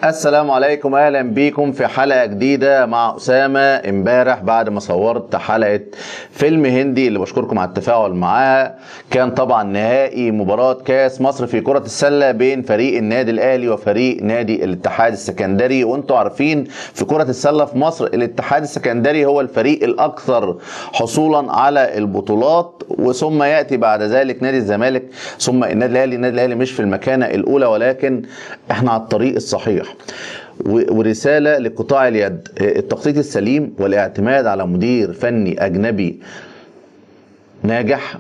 السلام عليكم اهلا بيكم في حلقه جديده مع اسامه امبارح بعد ما صورت حلقه فيلم هندي اللي بشكركم على التفاعل معاها كان طبعا نهائي مباراه كاس مصر في كره السله بين فريق النادي الاهلي وفريق نادي الاتحاد السكندري وانتم عارفين في كره السله في مصر الاتحاد السكندري هو الفريق الاكثر حصولا على البطولات وثم ياتي بعد ذلك نادي الزمالك ثم النادي الاهلي النادي الاهلي مش في المكانه الاولى ولكن احنا على الطريق الصحيح ورساله لقطاع اليد التخطيط السليم والاعتماد على مدير فني اجنبي ناجح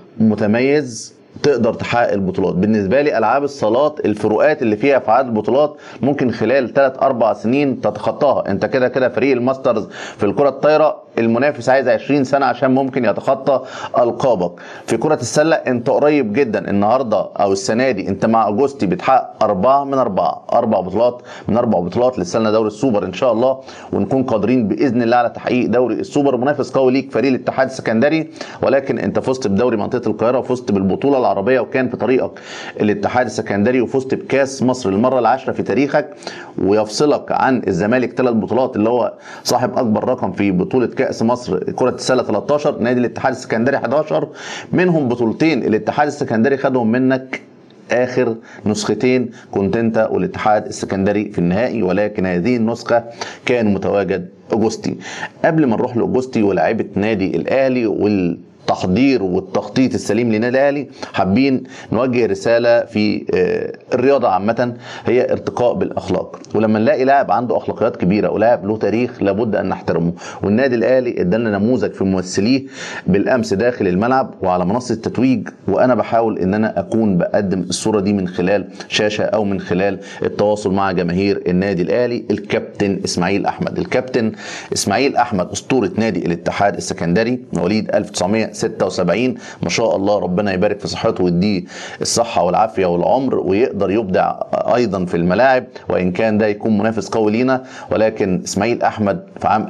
متميز تقدر تحقق البطولات بالنسبه لي العاب الصالات الفروقات اللي فيها في عدد البطولات ممكن خلال 3 4 سنين تتخطاها انت كده كده فريق الماسترز في الكره الطايره المنافس عايز 20 سنه عشان ممكن يتخطى القابك في كره السله انت قريب جدا النهارده او السنه دي انت مع اجوستي بتحقق أربعة من أربعة أربع بطولات من أربع بطولات لسه لنا دوري السوبر إن شاء الله ونكون قادرين بإذن الله على تحقيق دوري السوبر منافس قوي ليك فريق الاتحاد السكندري ولكن أنت فزت بدوري منطقة القاهرة وفزت بالبطولة العربية وكان في طريقك الاتحاد السكندري وفزت بكاس مصر المرة العاشرة في تاريخك ويفصلك عن الزمالك ثلاث بطولات اللي هو صاحب أكبر رقم في بطولة كاس مصر كره السله 13 نادي الاتحاد السكندري 11 منهم بطولتين الاتحاد السكندري خدهم منك اخر نسختين كنت انت والاتحاد السكندري في النهائي ولكن هذه النسخه كان متواجد اوجستي قبل ما نروح لاوجستي ولاعيبه نادي الاهلي وال التحضير والتخطيط السليم للنادي الاهلي حابين نوجه رساله في الرياضه عامه هي ارتقاء بالاخلاق ولما نلاقي لاعب عنده اخلاقيات كبيره ولاعب له تاريخ لابد ان نحترمه والنادي الاهلي ادالنا نموذج في ممثليه بالامس داخل الملعب وعلى منصه التتويج وانا بحاول ان انا اكون بقدم الصوره دي من خلال شاشه او من خلال التواصل مع جماهير النادي الاهلي الكابتن اسماعيل احمد الكابتن اسماعيل احمد اسطوره نادي الاتحاد السكندري مواليد 1900 76 ما شاء الله ربنا يبارك في صحته ويديه الصحه والعافيه والعمر ويقدر يبدع ايضا في الملاعب وان كان ده يكون منافس قوي لينا ولكن اسماعيل احمد في عام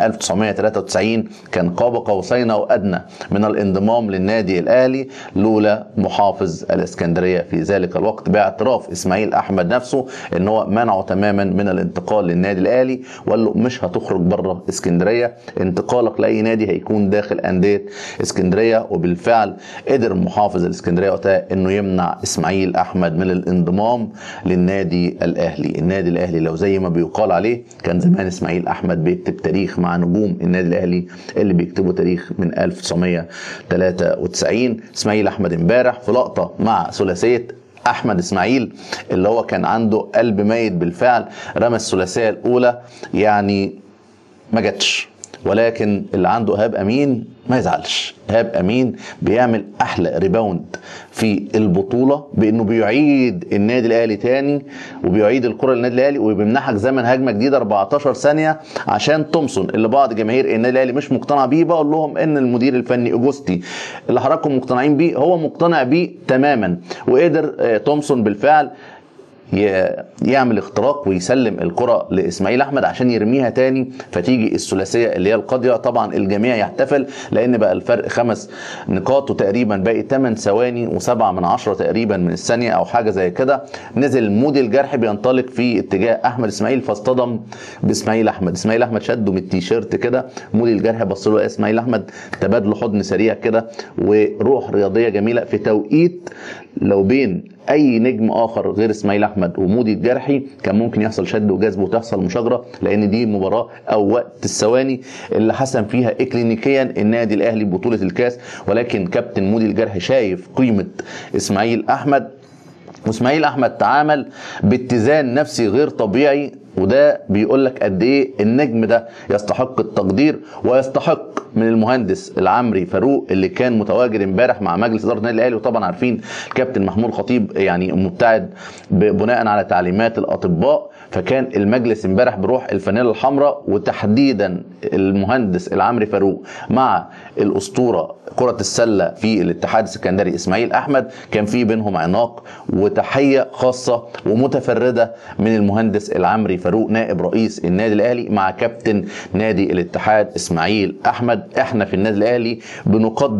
1993 كان قاب قوسين وادنى من الانضمام للنادي الاهلي لولا محافظ الاسكندريه في ذلك الوقت باعتراف اسماعيل احمد نفسه ان هو منعه تماما من الانتقال للنادي الاهلي وقال له مش هتخرج بره اسكندريه انتقالك لاي نادي هيكون داخل انديه اسكندريه وبالفعل قدر محافظ الاسكندريه وقتها انه يمنع اسماعيل احمد من الانضمام للنادي الاهلي، النادي الاهلي لو زي ما بيقال عليه كان زمان اسماعيل احمد بيكتب تاريخ مع نجوم النادي الاهلي اللي بيكتبوا تاريخ من 1993 اسماعيل احمد امبارح في لقطه مع ثلاثيه احمد اسماعيل اللي هو كان عنده قلب ميت بالفعل رمى الثلاثيه الاولى يعني ما جاتش ولكن اللي عنده ايهاب امين ما يزعلش ايهاب امين بيعمل احلى ريباوند في البطوله بانه بيعيد النادي الاهلي تاني وبيعيد الكره للنادي الاهلي وبيمنحك زمن هجمه جديده 14 ثانيه عشان تومسون اللي بعض جماهير النادي الاهلي مش مقتنع بيه بقول لهم ان المدير الفني اوجوستي اللي حضراتكم مقتنعين بيه هو مقتنع بيه تماما وقدر تومسون بالفعل يعمل اختراق ويسلم الكرة لإسماعيل أحمد عشان يرميها تاني فتيجي الثلاثية اللي هي القاضية طبعا الجميع يحتفل لأن بقى الفرق خمس نقاط وتقريبا باقي 8 ثواني وسبعة من عشرة تقريبا من الثانية أو حاجة زي كده نزل مودي الجرح بينطلق في اتجاه أحمد إسماعيل فاصطدم بإسماعيل أحمد إسماعيل أحمد شده من التيشيرت كده مودي الجرح بص له إسماعيل أحمد تبادلوا حضن سريع كده وروح رياضية جميلة في توقيت لو بين اي نجم اخر غير اسماعيل احمد ومودي الجرحي كان ممكن يحصل شد وجذب وتحصل مشاجره لان دي مباراه او وقت الثواني اللي حسم فيها اكلينيكيا النادي الاهلي بطوله الكاس ولكن كابتن مودي الجرحي شايف قيمه اسماعيل احمد واسماعيل احمد تعامل باتزان نفسي غير طبيعي وده بيقول لك قد ايه النجم ده يستحق التقدير ويستحق من المهندس العمري فاروق اللي كان متواجد امبارح مع مجلس اداره النادي الاهلي وطبعا عارفين الكابتن محمود خطيب يعني مبتعد بناء على تعليمات الاطباء فكان المجلس امبارح بروح الفانيلا الحمراء وتحديدا المهندس العمري فاروق مع الاسطوره كره السله في الاتحاد السكندري اسماعيل احمد كان في بينهم عناق وتحيه خاصه ومتفرده من المهندس العمري فاروق نائب رئيس النادي الاهلي مع كابتن نادي الاتحاد اسماعيل احمد احنا في النادي الاهلي بنقدر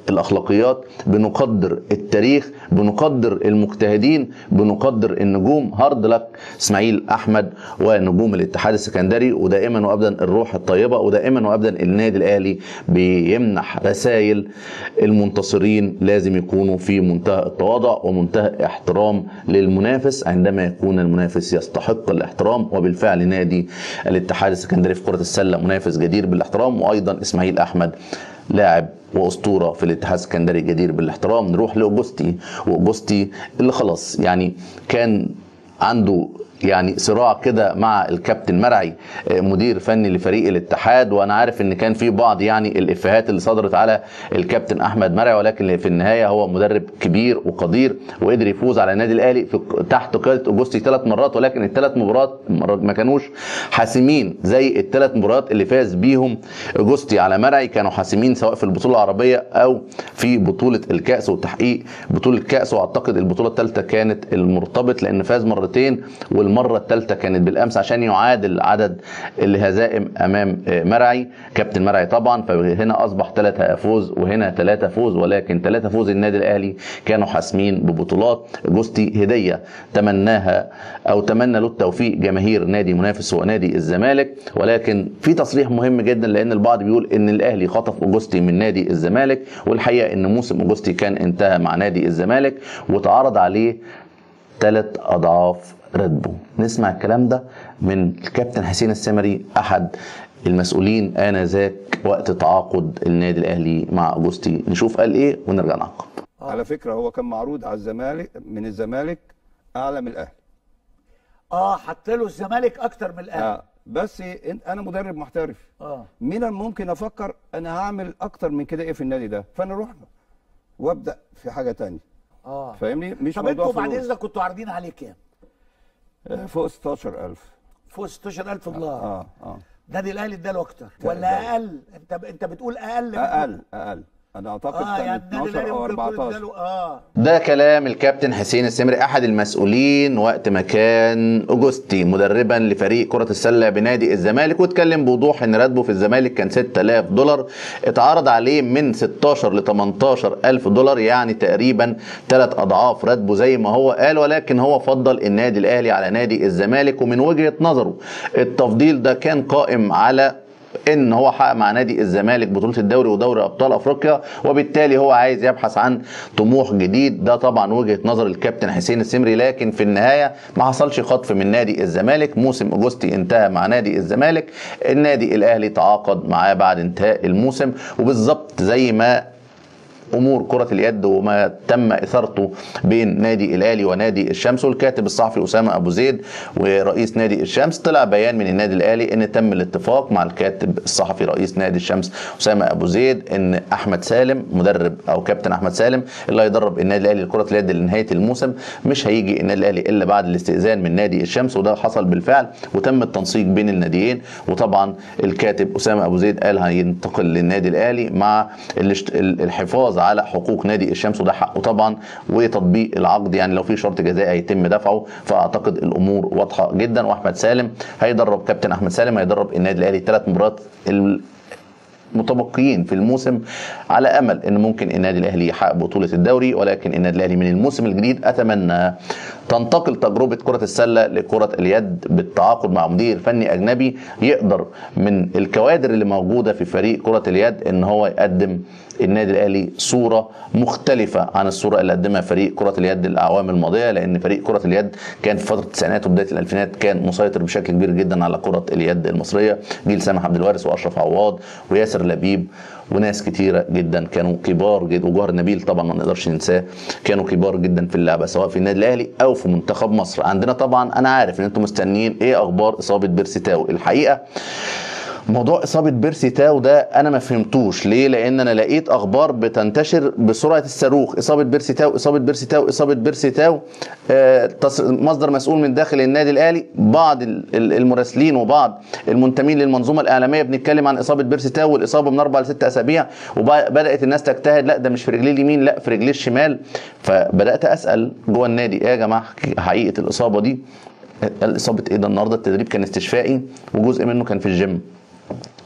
الاخلاقيات بنقدر التاريخ بنقدر المجتهدين بنقدر النجوم هارد لك اسماعيل احمد ونجوم الاتحاد السكندري ودائما وابدا الروح الطيبه ودائما وابدا النادي الاهلي بيمنح رسائل المنتصرين لازم يكونوا في منتهى التواضع ومنتهى احترام للمنافس عندما يكون المنافس يستحق الاحترام وبالفعل نادي الاتحاد السكندري في كره السله منافس جدير بالاحترام وايضا اسماعيل احمد لاعب واسطوره في الاتحاد السكندري جدير بالاحترام نروح لاوجوستي واوجوستي اللي خلاص يعني كان عنده يعني صراع كده مع الكابتن مرعي مدير فني لفريق الاتحاد وانا عارف ان كان في بعض يعني الافيهات اللي صدرت على الكابتن احمد مرعي ولكن في النهايه هو مدرب كبير وقدير وقدر يفوز على النادي الاهلي في تحت قياده اوجوستي ثلاث مرات ولكن الثلاث مباريات ما كانوش حاسمين زي الثلاث مباريات اللي فاز بيهم اوجوستي على مرعي كانوا حاسمين سواء في البطوله العربيه او في بطوله الكاس وتحقيق بطوله الكاس واعتقد البطوله الثالثه كانت المرتبط لان فاز مرتين والمره الثالثه كانت بالامس عشان يعادل عدد الهزائم امام مرعي كابتن مرعي طبعا فهنا اصبح ثلاثه فوز وهنا ثلاثه فوز ولكن ثلاثه فوز النادي الاهلي كانوا حاسمين ببطولات جوستي هديه تمناها او تمنى له التوفيق جماهير نادي منافس هو نادي الزمالك ولكن في تصريح مهم جدا لان البعض بيقول ان الاهلي خطف اوجوستي من نادي الزمالك والحقيقه ان موسم اوجوستي كان انتهى مع نادي الزمالك وتعرض عليه ثلاث اضعاف راتبه نسمع الكلام ده من الكابتن حسين السمري احد المسؤولين انذاك وقت تعاقد النادي الاهلي مع اوجوستي نشوف قال ايه ونرجع نعقب على فكره هو كان معروض على الزمالك من الزمالك اعلى من الاهلي اه حط له الزمالك اكتر من الاهلي آه بس إن- انا مدرب محترف اه مين ممكن افكر انا هعمل اكتر من كده ايه في النادي ده فانا اروح له وابدا في حاجه تانية اه فاهمني مش طب موضوع انتوا بعد فلوس. اذنك كنتوا عارضين عليه كام؟ آه، فوق 16000 فوق 16000 دولار اه اه النادي الاهلي اداله اكتر ولا اقل؟ انت انت بتقول اقل من- اقل اقل انا اعتقد اه كان يعني النادي 12 الاهلي او ممكن يكون 14 اداله اه ده كلام الكابتن حسين السمري احد المسؤولين وقت ما كان اوجوستي مدربا لفريق كره السله بنادي الزمالك واتكلم بوضوح ان راتبه في الزمالك كان 6000 دولار اتعرض عليه من 16 ل 18 الف دولار يعني تقريبا ثلاث اضعاف راتبه زي ما هو قال ولكن هو فضل النادي الاهلي على نادي الزمالك ومن وجهه نظره التفضيل ده كان قائم على ان هو حقق مع نادي الزمالك بطوله الدوري ودوري ابطال افريقيا وبالتالي هو عايز يبحث عن طموح جديد ده طبعا وجهه نظر الكابتن حسين السمري لكن في النهايه ما حصلش خطف من نادي الزمالك موسم اوجستي انتهى مع نادي الزمالك النادي الاهلي تعاقد معاه بعد انتهاء الموسم وبالظبط زي ما امور كره اليد وما تم اثارته بين نادي الاهلي ونادي الشمس والكاتب الصحفي اسامه ابو زيد ورئيس نادي الشمس طلع بيان من النادي الاهلي ان تم الاتفاق مع الكاتب الصحفي رئيس نادي الشمس اسامه ابو زيد ان احمد سالم مدرب او كابتن احمد سالم اللي هيدرب النادي الاهلي لكره اليد لنهايه الموسم مش هيجي النادي الاهلي الا بعد الاستئذان من نادي الشمس وده حصل بالفعل وتم التنسيق بين الناديين وطبعا الكاتب اسامه ابو زيد قال هينتقل للنادي الاهلي مع الاشت- الحفاظ على حقوق نادي الشمس وده حقه طبعا وتطبيق العقد يعني لو في شرط جزائي هيتم دفعه فاعتقد الامور واضحه جدا واحمد سالم هيدرب كابتن احمد سالم هيدرب النادي الاهلي ثلاث مباريات ال- متبقيين في الموسم على امل ان ممكن النادي الاهلي يحقق بطوله الدوري ولكن النادي الاهلي من الموسم الجديد اتمنى تنتقل تجربه كره السله لكره اليد بالتعاقد مع مدير فني اجنبي يقدر من الكوادر اللي موجوده في فريق كره اليد ان هو يقدم النادي الاهلي صوره مختلفه عن الصوره اللي قدمها فريق كره اليد الاعوام الماضيه لان فريق كره اليد كان في فتره التسعينات وبدايه الالفينات كان مسيطر بشكل كبير جدا على كره اليد المصريه جيل سامح عبد الوارث واشرف عواد وياسر لبيب وناس كتيره جدا كانوا كبار جدا وجوهر نبيل طبعا ما نقدرش ننساه كانوا كبار جدا في اللعبه سواء في النادي الاهلي او في منتخب مصر عندنا طبعا انا عارف ان انتم مستنيين ايه اخبار اصابه بيرسي تاو الحقيقه موضوع اصابه بيرسي تاو ده انا ما فهمتوش ليه لان انا لقيت اخبار بتنتشر بسرعه الصاروخ اصابه بيرسي تاو اصابه بيرسي تاو اصابه بيرسي تاو آه تص- مصدر مسؤول من داخل النادي الاهلي بعض ال- ال- المراسلين وبعض المنتمين للمنظومه الاعلاميه بنتكلم عن اصابه بيرسي تاو والاصابه من اربع لست اسابيع وبدات الناس تجتهد لا ده مش في رجليه اليمين لا في رجليه الشمال فبدات اسال جوه النادي ايه يا جماعه حقيقه الاصابه دي الاصابه ايه ده النهارده التدريب كان استشفائي وجزء منه كان في الجيم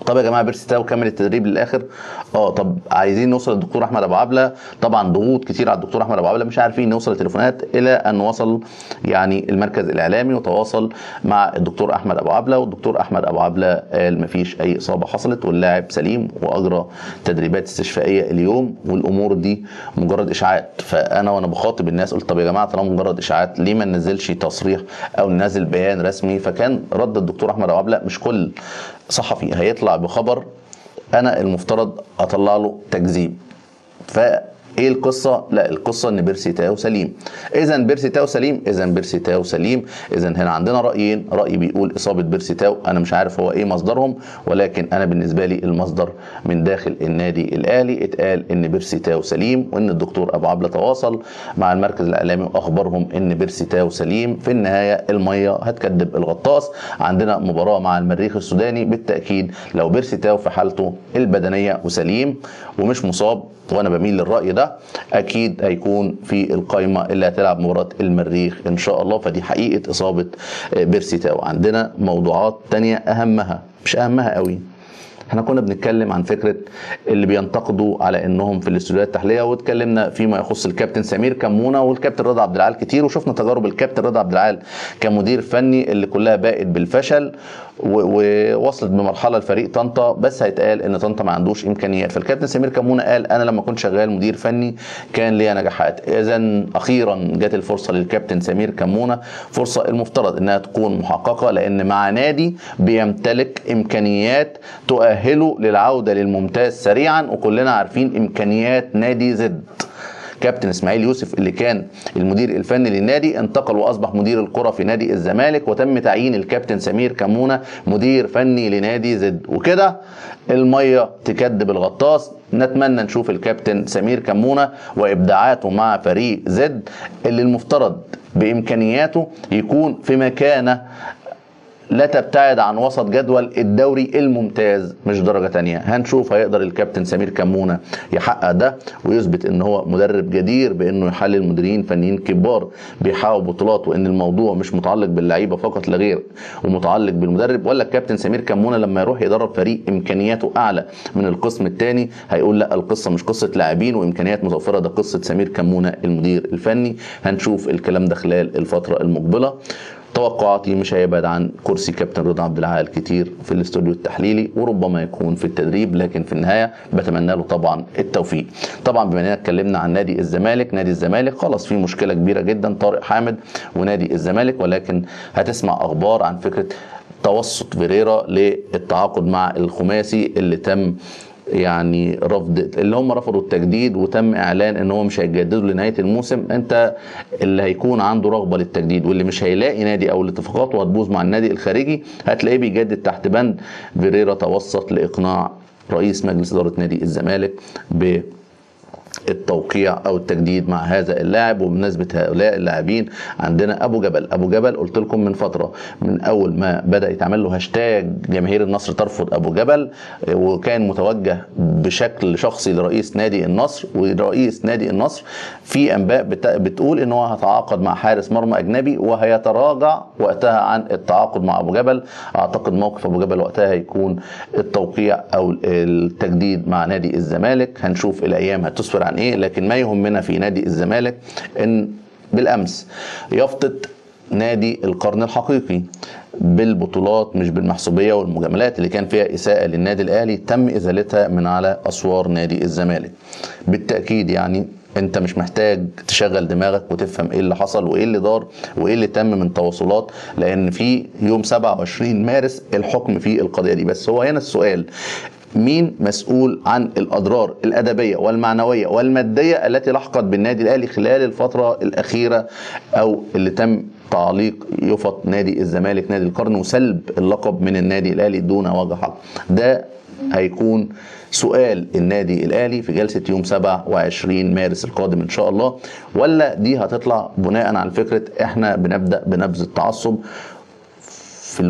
طب يا جماعه بيرسي تاو كمل التدريب للاخر اه طب عايزين نوصل للدكتور احمد ابو عبله طبعا ضغوط كتير على الدكتور احمد ابو عبله مش عارفين نوصل التليفونات الى ان وصل يعني المركز الاعلامي وتواصل مع الدكتور احمد ابو عبله والدكتور احمد ابو عبله قال مفيش اي اصابه حصلت واللاعب سليم واجرى تدريبات استشفائيه اليوم والامور دي مجرد اشاعات فانا وانا بخاطب الناس قلت طب يا جماعه طالما مجرد اشاعات ليه ما ننزلش تصريح او ننزل بيان رسمي فكان رد الدكتور احمد ابو عبله مش كل صحفي هيطلع بخبر انا المفترض اطلع له تكذيب ف ايه القصه؟ لا القصه ان بيرسي تاو سليم. اذا بيرسي تاو سليم، اذا بيرسي تاو سليم، اذا هنا عندنا رايين، راي بيقول اصابه بيرسي تاو انا مش عارف هو ايه مصدرهم ولكن انا بالنسبه لي المصدر من داخل النادي الاهلي اتقال ان بيرسي تاو سليم وان الدكتور ابو عبله تواصل مع المركز الاعلامي واخبرهم ان بيرسي تاو سليم، في النهايه الميه هتكدب الغطاس، عندنا مباراه مع المريخ السوداني بالتاكيد لو بيرسي تاو في حالته البدنيه وسليم ومش مصاب وانا بميل للراي ده اكيد هيكون في القائمه اللي هتلعب مباراه المريخ ان شاء الله فدي حقيقه اصابه بيرسي تاو عندنا موضوعات تانية اهمها مش اهمها قوي احنا كنا بنتكلم عن فكره اللي بينتقدوا على انهم في الاستوديوهات التحليليه واتكلمنا فيما يخص الكابتن سمير كمونه والكابتن رضا عبد العال كتير وشفنا تجارب الكابتن رضا عبد العال كمدير فني اللي كلها باءت بالفشل ووصلت بمرحله لفريق طنطا بس هيتقال ان طنطا ما عندوش امكانيات فالكابتن سمير كمونه قال انا لما كنت شغال مدير فني كان ليا نجاحات اذا اخيرا جت الفرصه للكابتن سمير كمونه فرصه المفترض انها تكون محققه لان مع نادي بيمتلك امكانيات تؤهله للعوده للممتاز سريعا وكلنا عارفين امكانيات نادي زد كابتن اسماعيل يوسف اللي كان المدير الفني للنادي انتقل واصبح مدير الكره في نادي الزمالك وتم تعيين الكابتن سمير كمونه مدير فني لنادي زد وكده الميه تكدب الغطاس نتمنى نشوف الكابتن سمير كمونه وابداعاته مع فريق زد اللي المفترض بامكانياته يكون في مكانه لا تبتعد عن وسط جدول الدوري الممتاز مش درجة تانية هنشوف هيقدر الكابتن سمير كمونة يحقق ده ويثبت ان هو مدرب جدير بانه يحلل مديرين فنيين كبار بيحققوا بطولات وان الموضوع مش متعلق باللعيبة فقط لا غير ومتعلق بالمدرب ولا الكابتن سمير كمونة لما يروح يدرب فريق امكانياته اعلى من القسم الثاني هيقول لا القصة مش قصة لاعبين وامكانيات متوفرة ده قصة سمير كمونة المدير الفني هنشوف الكلام ده خلال الفترة المقبلة توقعاتي مش هيبعد عن كرسي كابتن رضا عبد العال كتير في الاستوديو التحليلي وربما يكون في التدريب لكن في النهايه بتمنى له طبعا التوفيق. طبعا بما اننا اتكلمنا عن نادي الزمالك، نادي الزمالك خلاص في مشكله كبيره جدا طارق حامد ونادي الزمالك ولكن هتسمع اخبار عن فكره توسط فيريرا للتعاقد مع الخماسي اللي تم يعني رفض اللي هم رفضوا التجديد وتم اعلان ان هو مش هيجددوا لنهايه الموسم انت اللي هيكون عنده رغبه للتجديد واللي مش هيلاقي نادي او الاتفاقات وهتبوظ مع النادي الخارجي هتلاقيه بيجدد تحت بند فيريرا توسط لاقناع رئيس مجلس اداره نادي الزمالك ب التوقيع او التجديد مع هذا اللاعب وبمناسبه هؤلاء اللاعبين عندنا ابو جبل ابو جبل قلت لكم من فتره من اول ما بدا يتعمل له هاشتاج جماهير النصر ترفض ابو جبل وكان متوجه بشكل شخصي لرئيس نادي النصر ورئيس نادي النصر في انباء بتقول ان هو هيتعاقد مع حارس مرمى اجنبي وهيتراجع وقتها عن التعاقد مع ابو جبل اعتقد موقف ابو جبل وقتها هيكون التوقيع او التجديد مع نادي الزمالك هنشوف الايام هتسفر عن ايه لكن ما يهمنا في نادي الزمالك ان بالامس يفطت نادي القرن الحقيقي بالبطولات مش بالمحسوبيه والمجاملات اللي كان فيها اساءه للنادي الاهلي تم ازالتها من على اسوار نادي الزمالك بالتاكيد يعني انت مش محتاج تشغل دماغك وتفهم ايه اللي حصل وايه اللي دار وايه اللي تم من تواصلات لان في يوم 27 مارس الحكم في القضيه دي بس هو هنا السؤال مين مسؤول عن الاضرار الادبيه والمعنويه والماديه التي لحقت بالنادي الاهلي خلال الفتره الاخيره او اللي تم تعليق يفط نادي الزمالك نادي القرن وسلب اللقب من النادي الاهلي دون وجه حق ده هيكون سؤال النادي الاهلي في جلسه يوم 27 مارس القادم ان شاء الله ولا دي هتطلع بناء على فكره احنا بنبدا بنبذ التعصب في الوقت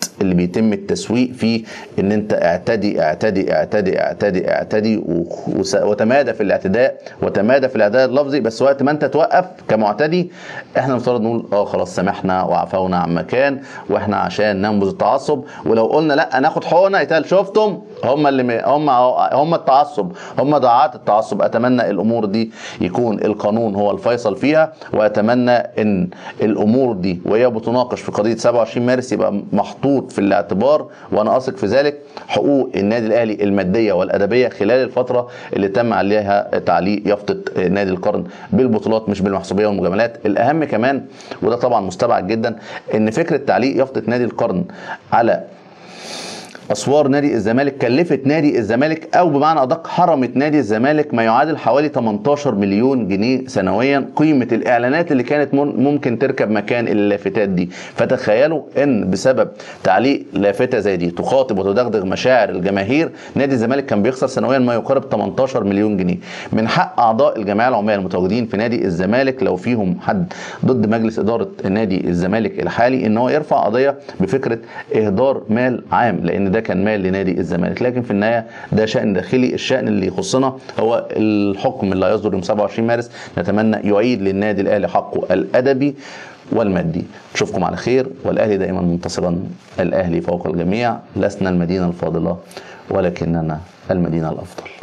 اللي بيتم التسويق فيه ان انت اعتدي اعتدي اعتدي اعتدي اعتدي و- وس- وتمادى في الاعتداء وتمادى في الاعتداء اللفظي بس وقت ما انت توقف كمعتدي احنا المفترض نقول اه خلاص سامحنا وعفونا عن مكان واحنا عشان ننبذ التعصب ولو قلنا لا ناخد حقنا يتقال شفتم هم اللي م- هم هم التعصب هم دعاة التعصب اتمنى الامور دي يكون القانون هو الفيصل فيها واتمنى ان الامور دي وهي بتناقش في قضيه 27 مارس يبقى محطوط في الاعتبار وانا اثق في ذلك حقوق النادي الاهلي الماديه والادبيه خلال الفتره اللي تم عليها تعليق يافطه نادي القرن بالبطولات مش بالمحسوبيه والمجاملات الاهم كمان وده طبعا مستبعد جدا ان فكره تعليق يافطه نادي القرن على اسوار نادي الزمالك كلفت نادي الزمالك او بمعنى ادق حرمت نادي الزمالك ما يعادل حوالي 18 مليون جنيه سنويا قيمه الاعلانات اللي كانت من- ممكن تركب مكان اللافتات دي فتخيلوا ان بسبب تعليق لافته زي دي تخاطب وتدغدغ مشاعر الجماهير نادي الزمالك كان بيخسر سنويا ما يقارب 18 مليون جنيه من حق اعضاء الجمعيه العموميه المتواجدين في نادي الزمالك لو فيهم حد ضد مجلس اداره نادي الزمالك الحالي ان هو يرفع قضيه بفكره اهدار مال عام لان ده كان مال لنادي الزمالك لكن في النهايه ده شان داخلي الشان اللي يخصنا هو الحكم اللي هيصدر يوم 27 مارس نتمنى يعيد للنادي الاهلي حقه الادبي والمادي نشوفكم على خير والاهلي دائما منتصرا الاهلي فوق الجميع لسنا المدينه الفاضله ولكننا المدينه الافضل